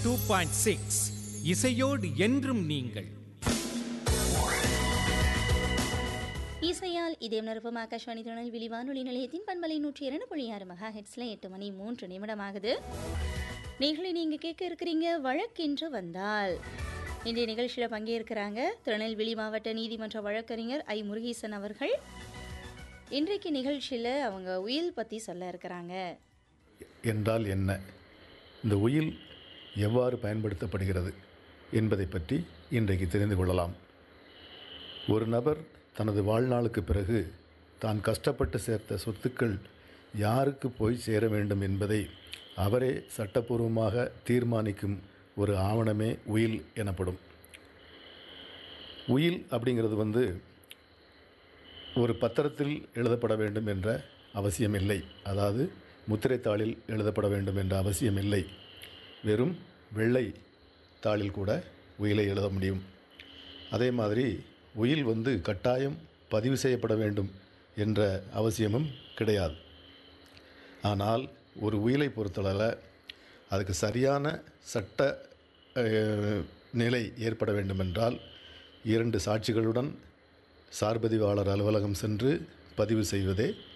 two point six இசையோடு என்றும் நீங்கள் இசையால் இதயம் நிரப்பும் ஆகாஷ்வாணி திருநெல்வேலி வானொலி நிலையத்தின் பண்பலை நூற்றி இரண்டு புள்ளி ஆறு மெகா ஹெட்ஸ்ல எட்டு மணி மூன்று நிமிடமாகுது நீங்களே நீங்க கேட்க இருக்கிறீங்க வழக்கென்று வந்தால் இன்றைய நிகழ்ச்சியில் பங்கேற்கிறாங்க திருநெல்வேலி மாவட்ட நீதிமன்ற வழக்கறிஞர் ஐ முருகேசன் அவர்கள் இன்றைக்கு நிகழ்ச்சியில் அவங்க உயில் பற்றி சொல்ல இருக்கிறாங்க என்றால் என்ன இந்த உயில் எவ்வாறு பயன்படுத்தப்படுகிறது என்பதை பற்றி இன்றைக்கு தெரிந்து கொள்ளலாம் ஒரு நபர் தனது வாழ்நாளுக்கு பிறகு தான் கஷ்டப்பட்டு சேர்த்த சொத்துக்கள் யாருக்கு போய் சேர வேண்டும் என்பதை அவரே சட்டப்பூர்வமாக தீர்மானிக்கும் ஒரு ஆவணமே உயில் எனப்படும் உயில் அப்படிங்கிறது வந்து ஒரு பத்திரத்தில் எழுதப்பட வேண்டும் என்ற அவசியமில்லை அதாவது முத்திரைத்தாளில் எழுதப்பட வேண்டும் என்ற அவசியமில்லை வெறும் வெள்ளை தாளில் கூட உயிலை எழுத முடியும் அதே மாதிரி உயில் வந்து கட்டாயம் பதிவு செய்யப்பட வேண்டும் என்ற அவசியமும் கிடையாது ஆனால் ஒரு உயிலை பொறுத்தளவில் அதுக்கு சரியான சட்ட அஹ், நிலை ஏற்பட வேண்டுமென்றால் இரண்டு சாட்சிகளுடன் சார்பதிவாளர் அலுவலகம் சென்று பதிவு செய்வதே